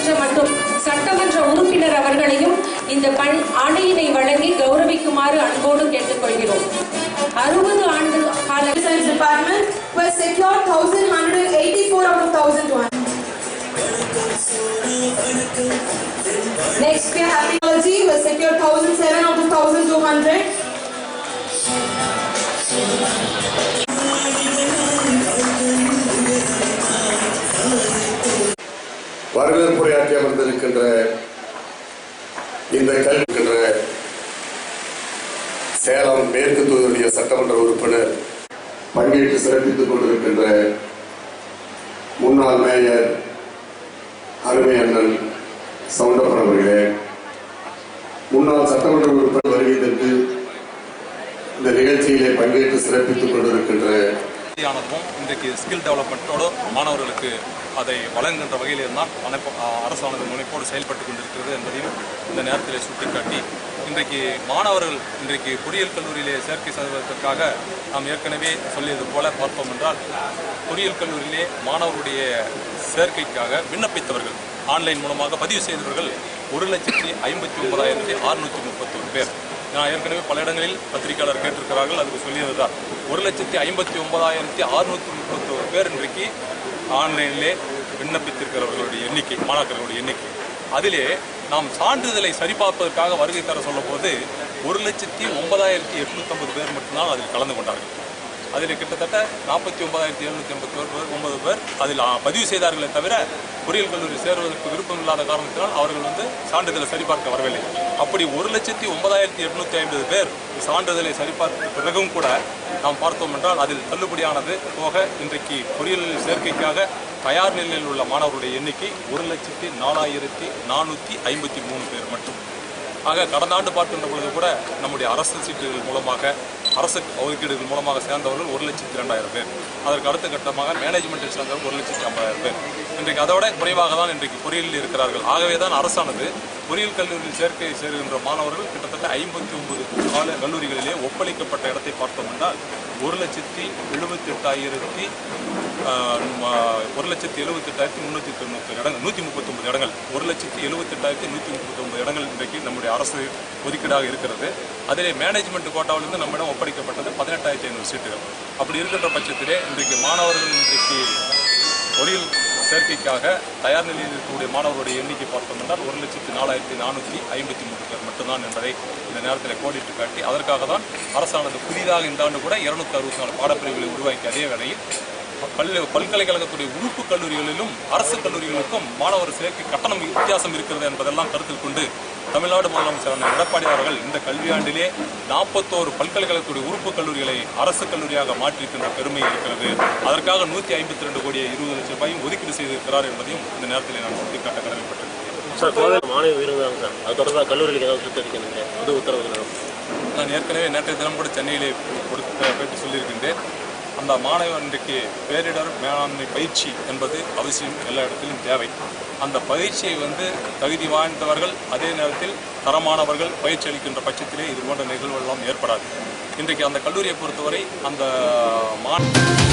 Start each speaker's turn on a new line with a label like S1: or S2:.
S1: சட்டமன்ற மற்றும் சட்டமன்ற உறுப்பினர் அவர்களையும் இந்த பண் ஆணையினை வழங்கி கௌரவிக்குமாறு அன்போடு கேட்டுக்கொள்கிறோம் அறுபது ஆண்டு கால
S2: Science Department who has secured 1184 out of 1200. Next we have Happy Technology who has secured 1007 out of 1200.
S3: வரவேற்புரையாற்றி அமர்ந்திருக்கின்ற இந்த கல்விக்கின்ற சேலம் மேற்கு தொகுதியுடைய சட்டமன்ற உறுப்பினர் பங்கேற்று சிறப்பித்துக் கொண்டிருக்கின்ற முன்னாள் மேயர் அருமை அண்ணன் சவுண்டப்பன் அவர்களே முன்னாள் சட்டமன்ற உறுப்பினர் வருகை தந்து இந்த நிகழ்ச்சியிலே பங்கேற்று சிறப்பித்துக் கொண்டிருக்கின்ற
S4: ஆனதும் இன்றைக்கு ஸ்கில் டெவலப்மெண்ட்டோடு மாணவர்களுக்கு அதை வழங்குகின்ற வகையில் இருந்தால் அனைப்பு- அ- அரசானது முனைப்போடு செயல்பட்டு கொண்டிருக்கிறது என்பதையும் இந்த நேரத்தில் சுட்டிக்காட்டி இன்றைக்கு மாணவர்கள் இன்றைக்கு பொறியியல் கல்லூரியிலே சேர்க்கை செய்வதற்காக நாம் ஏற்கனவே சொல்லியது போல பார்த்தோம் என்றால் பொறியியல் கல்லூரியிலே மாணவருடைய சேர்க்கைக்காக விண்ணப்பித்தவர்கள் ஆன்லைன் மூலமாக பதிவு செய்தவர்கள் ஒரு லட்சத்தி ஐம்பத்தி ஒன்பதாயிரத்தி அறுநூற்றி முப்பத்தொரு பேர் நான் ஏற்கனவே பல இடங்களில் பத்திரிகையாளர் கேட்டிருக்கிறார்கள் அதுக்கு சொல்லியது தான் ஒரு லட்சத்தி ஐம்பத்தி ஒன்பதாயிரத்தி அறுநூற்றி முப்பத்தோரு பேர் இன்றைக்கு ஆன்லைனிலே விண்ணப்பித்திருக்கிறவர்களுடைய எண்ணிக்கை மாணாக்கர்களுடைய எண்ணிக்கை அதிலே நாம் சான்றிதழை சரிபார்ப்பதற்காக வருகை தர சொல்லும் போது ஒரு லட்சத்தி ஒன்பதாயிரத்தி எட்நூத்தம்பது பேர் மட்டும்தான் அதில் கலந்து கொண்டார்கள் அதில் கிட்டத்தட்ட நாற்பத்தி ஒன்பதாயிரத்தி எழுநூத்தி எண்பத்தி ஒரு பேர் ஒன்பது பேர் அதில் ஆ, பதிவு செய்தார்களே தவிர பொறியியல் கல்லூரி சேருவதற்கு விருப்பம் இல்லாத காரணத்தினால் அவர்கள் வந்து சான்றிதழை சரிபார்க்க வரவில்லை அப்படி ஒரு லட்சத்தி ஒன்பதாயிரத்தி எட்நூத்தி ஐம்பது பேர் சான்றிதழை சரிபார்த்த பிறகும் கூட நாம் பார்த்தோம் என்றால் அதில் தள்ளுபடியானது போக இன்றைக்கு பொறியியல் சேர்க்கைக்காக தயார் நிலையில் உள்ள மாணவர்களுடைய எண்ணிக்கை ஒரு லட்சத்தி நாலாயிரத்தி நானூற்றி ஐம்பத்தி மூணு பேர் மட்டும் ஆக கடந்த ஆண்டு பார்க்கின்ற பொழுது கூட நம்முடைய அரசு சீட்டுகள் மூலமாக அரசு ஒதுக்கீடுகள் மூலமாக சேர்ந்தவர்கள் ஒரு லட்சத்தி ரெண்டாயிரம் பேர் அதற்கு அடுத்த கட்டமாக மேனேஜ்மெண்ட்டில் சேர்ந்தவர்கள் ஒரு லட்சத்தி ஐம்பதாயிரம் பேர் இன்றைக்கு அதோட குறைவாக தான் இன்றைக்கு பொறியியலில் இருக்கிறார்கள் ஆகவே தான் அரசானது பொறியியல் கல்லூரியில் சேர்க்கை சேருகின்ற மாணவர்கள் கிட்டத்தட்ட ஐம்பத்தி ஒன்பது கால கல்லூரிகளிலே ஒப்பளிக்கப்பட்ட இடத்தை பார்த்தோம் என்றால் ஒரு லட்சத்தி எழுபத்தி எட்டாயிரத்தி ஒரு லட்சத்தி எழுபத்தி எட்டாயிரத்தி முந்நூற்றி தொண்ணூற்றி இடங்கள் நூற்றி முப்பத்தொம்பது இடங்கள் ஒரு லட்சத்தி எழுபத்தி எட்டாயிரத்தி நூற்றி முப்பத்தொம்பது இடங்கள் இன்றைக்கு நம்முடைய அரசு ஒதுக்கீடாக இருக்கிறது அதிலே மேனேஜ்மெண்ட் கோட்டாவிலிருந்து நம்மிடம் ஒப்படைக்கப்பட்டது பதினெட்டாயிரத்தி ஐநூறு சீட்டுகள் அப்படி இருக்கின்ற பட்சத்திலே இன்றைக்கு மாணவர்கள் இன்றைக்கு பொறியியல் சேர்க்கைக்காக தயார் நிலையில் இருக்கக்கூடிய மாணவர்களுடைய எண்ணிக்கை பார்த்தோம் என்றால் ஒரு லட்சத்தி நாலாயிரத்தி நானூற்றி ஐம்பத்தி மூணு பேர் மட்டும்தான் என்பதை இந்த நேரத்தில் கோடிட்டு காட்டி அதற்காக தான் அரசானது புதிதாக இந்த ஆண்டு கூட இருநூத்தி அறுபத்தி நாலு பாடப்பிரிவுகளை உருவாக்கி அதே வேளையில் பள்ளி பல்கலைக்கழகத்துடைய உறுப்பு கல்லூரிகளிலும் அரசு கல்லூரிகளுக்கும் மாணவர் சேர்க்கை கட்டணம் வித்தியாசம் இருக்கிறது என்பதெல்லாம் கருத்தில் கொண்டு தமிழ்நாடு முதலமைச்சரான எடப்பாடி அவர்கள் இந்த கல்வியாண்டிலே நாற்பத்தோரு பல்கலைக்கழகத்துடைய உறுப்பு கல்லூரிகளை அரசு கல்லூரியாக மாற்றியிருக்கின்ற பெருமை இருக்கிறது அதற்காக நூற்றி ஐம்பத்தி ரெண்டு கோடியே இருபது லட்சம் ரூபாயும் ஒதுக்கீடு செய்திருக்கிறார் என்பதையும் இந்த நேரத்தில் நான் சுட்டிக்காட்ட கடமைப்பட்டிருக்கிறேன்
S5: சார் கோவை மாணவி உயிரிழந்தாங்க சார் அது தொடர்பாக கல்லூரியில் ஏதாவது சுத்தரிக்கணுங்க அது உத்தரவு
S4: நான் ஏற்கனவே நேற்றைய தினம் கூட சென்னையிலே கொடுத்த பேட்டி சொல்லியிருக்கின்றேன் அந்த மாணவன் இன்றைக்கு பேரிடர் மேலாண்மை பயிற்சி என்பது அவசியம் எல்லா இடத்திலும் தேவை அந்த பயிற்சியை வந்து தகுதி வாய்ந்தவர்கள் அதே நேரத்தில் தரமானவர்கள் பயிற்சி அளிக்கின்ற பட்சத்திலே இது போன்ற நிகழ்வுகள் எல்லாம் ஏற்படாது இன்றைக்கு அந்த கல்லூரியை பொறுத்தவரை அந்த மாணவ